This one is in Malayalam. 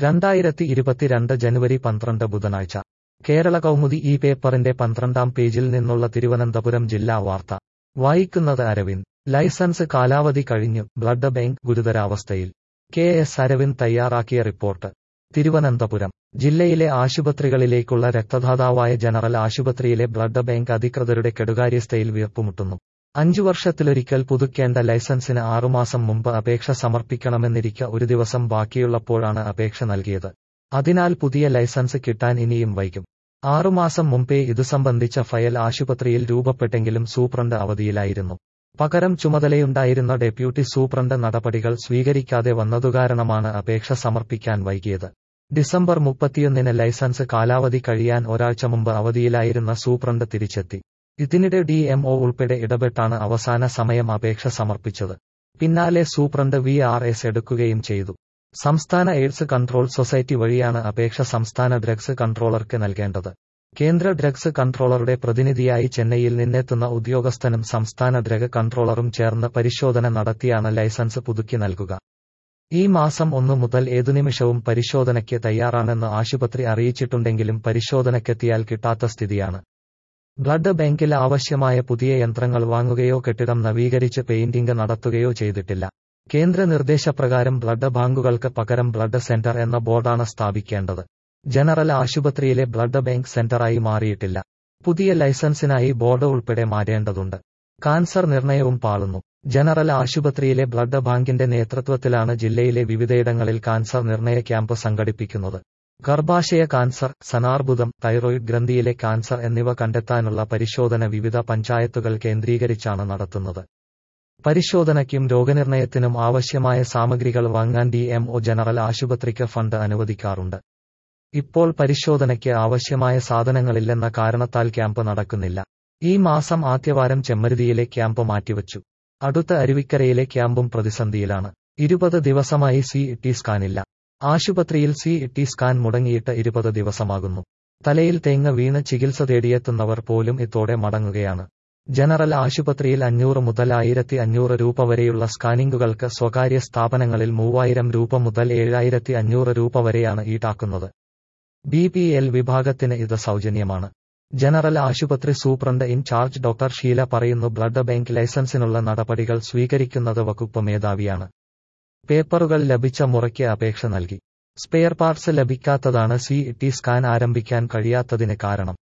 രണ്ടായിരത്തി ഇരുപത്തിരണ്ട് ജനുവരി പന്ത്രണ്ട് ബുധനാഴ്ച കേരള കൗമുദി ഈ പേപ്പറിന്റെ പന്ത്രണ്ടാം പേജിൽ നിന്നുള്ള തിരുവനന്തപുരം ജില്ലാ വാർത്ത വായിക്കുന്നത് അരവിന്ദ് ലൈസൻസ് കാലാവധി കഴിഞ്ഞു ബ്ലഡ് ബാങ്ക് ഗുരുതരാവസ്ഥയിൽ കെ എസ് അരവിന്ദ് തയ്യാറാക്കിയ റിപ്പോർട്ട് തിരുവനന്തപുരം ജില്ലയിലെ ആശുപത്രികളിലേക്കുള്ള രക്തദാതാവായ ജനറൽ ആശുപത്രിയിലെ ബ്ലഡ് ബാങ്ക് അധികൃതരുടെ കെടുകാര്യസ്ഥയിൽ വീർപ്പുമുട്ടുന്നു അഞ്ചു വർഷത്തിലൊരിക്കൽ പുതുക്കേണ്ട ലൈസൻസിന് ആറുമാസം മുമ്പ് അപേക്ഷ സമർപ്പിക്കണമെന്നിരിക്കെ ഒരു ദിവസം ബാക്കിയുള്ളപ്പോഴാണ് അപേക്ഷ നൽകിയത് അതിനാൽ പുതിയ ലൈസൻസ് കിട്ടാൻ ഇനിയും വൈകും ആറുമാസം മുമ്പേ ഇതു സംബന്ധിച്ച ഫയൽ ആശുപത്രിയിൽ രൂപപ്പെട്ടെങ്കിലും സൂപ്രണ്ട് അവധിയിലായിരുന്നു പകരം ചുമതലയുണ്ടായിരുന്ന ഡെപ്യൂട്ടി സൂപ്രണ്ട് നടപടികൾ സ്വീകരിക്കാതെ വന്നതുകാരണമാണ് അപേക്ഷ സമർപ്പിക്കാൻ വൈകിയത് ഡിസംബർ മുപ്പത്തിയൊന്നിന് ലൈസൻസ് കാലാവധി കഴിയാൻ ഒരാഴ്ച മുമ്പ് അവധിയിലായിരുന്ന സൂപ്രണ്ട് തിരിച്ചെത്തി ഇതിനിടെ ഡി എം ഒ ഉൾപ്പെടെ ഇടപെട്ടാണ് അവസാന സമയം അപേക്ഷ സമർപ്പിച്ചത് പിന്നാലെ സൂപ്രണ്ട് വി ആർ എസ് എടുക്കുകയും ചെയ്തു സംസ്ഥാന എയ്ഡ്സ് കൺട്രോൾ സൊസൈറ്റി വഴിയാണ് അപേക്ഷ സംസ്ഥാന ഡ്രഗ്സ് കൺട്രോളർക്ക് നൽകേണ്ടത് കേന്ദ്ര ഡ്രഗ്സ് കൺട്രോളറുടെ പ്രതിനിധിയായി ചെന്നൈയിൽ നിന്നെത്തുന്ന ഉദ്യോഗസ്ഥനും സംസ്ഥാന ഡ്രഗ് കൺട്രോളറും ചേർന്ന് പരിശോധന നടത്തിയാണ് ലൈസൻസ് പുതുക്കി നൽകുക ഈ മാസം ഒന്നു മുതൽ ഏതു നിമിഷവും പരിശോധനയ്ക്ക് തയ്യാറാണെന്ന് ആശുപത്രി അറിയിച്ചിട്ടുണ്ടെങ്കിലും പരിശോധനയ്ക്കെത്തിയാൽ കിട്ടാത്ത സ്ഥിതിയാണ് ബ്ലഡ് ബാങ്കിൽ ആവശ്യമായ പുതിയ യന്ത്രങ്ങൾ വാങ്ങുകയോ കെട്ടിടം നവീകരിച്ച് പെയിന്റിംഗ് നടത്തുകയോ ചെയ്തിട്ടില്ല കേന്ദ്ര നിർദ്ദേശപ്രകാരം ബ്ലഡ് ബാങ്കുകൾക്ക് പകരം ബ്ലഡ് സെന്റർ എന്ന ബോർഡാണ് സ്ഥാപിക്കേണ്ടത് ജനറൽ ആശുപത്രിയിലെ ബ്ലഡ് ബാങ്ക് സെന്ററായി മാറിയിട്ടില്ല പുതിയ ലൈസൻസിനായി ബോർഡ് ഉൾപ്പെടെ മാറ്റേണ്ടതുണ്ട് കാൻസർ നിർണയവും പാളുന്നു ജനറൽ ആശുപത്രിയിലെ ബ്ലഡ് ബാങ്കിന്റെ നേതൃത്വത്തിലാണ് ജില്ലയിലെ വിവിധയിടങ്ങളിൽ കാൻസർ നിർണയ ക്യാമ്പ് സംഘടിപ്പിക്കുന്നത് ഗർഭാശയ കാൻസർ സനാർബുദം തൈറോയിഡ് ഗ്രന്ഥിയിലെ കാൻസർ എന്നിവ കണ്ടെത്താനുള്ള പരിശോധന വിവിധ പഞ്ചായത്തുകൾ കേന്ദ്രീകരിച്ചാണ് നടത്തുന്നത് പരിശോധനയ്ക്കും രോഗനിർണയത്തിനും ആവശ്യമായ സാമഗ്രികൾ വാങ്ങാൻ ഡി എം ഒ ജനറൽ ആശുപത്രിക്ക് ഫണ്ട് അനുവദിക്കാറുണ്ട് ഇപ്പോൾ പരിശോധനയ്ക്ക് ആവശ്യമായ സാധനങ്ങളില്ലെന്ന കാരണത്താൽ ക്യാമ്പ് നടക്കുന്നില്ല ഈ മാസം ആദ്യവാരം ചെമ്മരുതിയിലെ ക്യാമ്പ് മാറ്റിവച്ചു അടുത്ത അരുവിക്കരയിലെ ക്യാമ്പും പ്രതിസന്ധിയിലാണ് ഇരുപത് ദിവസമായി സി ടി സ്കാനില്ല ആശുപത്രിയിൽ സി ടി സ്കാൻ മുടങ്ങിയിട്ട് ഇരുപത് ദിവസമാകുന്നു തലയിൽ തേങ്ങ വീണ് ചികിത്സ തേടിയെത്തുന്നവർ പോലും ഇതോടെ മടങ്ങുകയാണ് ജനറൽ ആശുപത്രിയിൽ അഞ്ഞൂറ് മുതൽ ആയിരത്തി അഞ്ഞൂറ് രൂപ വരെയുള്ള സ്കാനിംഗുകൾക്ക് സ്വകാര്യ സ്ഥാപനങ്ങളിൽ മൂവായിരം രൂപ മുതൽ ഏഴായിരത്തി അഞ്ഞൂറ് രൂപ വരെയാണ് ഈടാക്കുന്നത് ബി പി എൽ വിഭാഗത്തിന് ഇത് സൗജന്യമാണ് ജനറൽ ആശുപത്രി സൂപ്രണ്ട് ഇൻചാർജ് ഡോക്ടർ ഷീല പറയുന്നു ബ്ലഡ് ബാങ്ക് ലൈസൻസിനുള്ള നടപടികൾ സ്വീകരിക്കുന്നത് വകുപ്പ് മേധാവിയാണ് പേപ്പറുകൾ ലഭിച്ച മുറയ്ക്ക് അപേക്ഷ നൽകി സ്പെയർ പാർട്സ് ലഭിക്കാത്തതാണ് സി ടി സ്കാൻ ആരംഭിക്കാൻ കഴിയാത്തതിന് കാരണം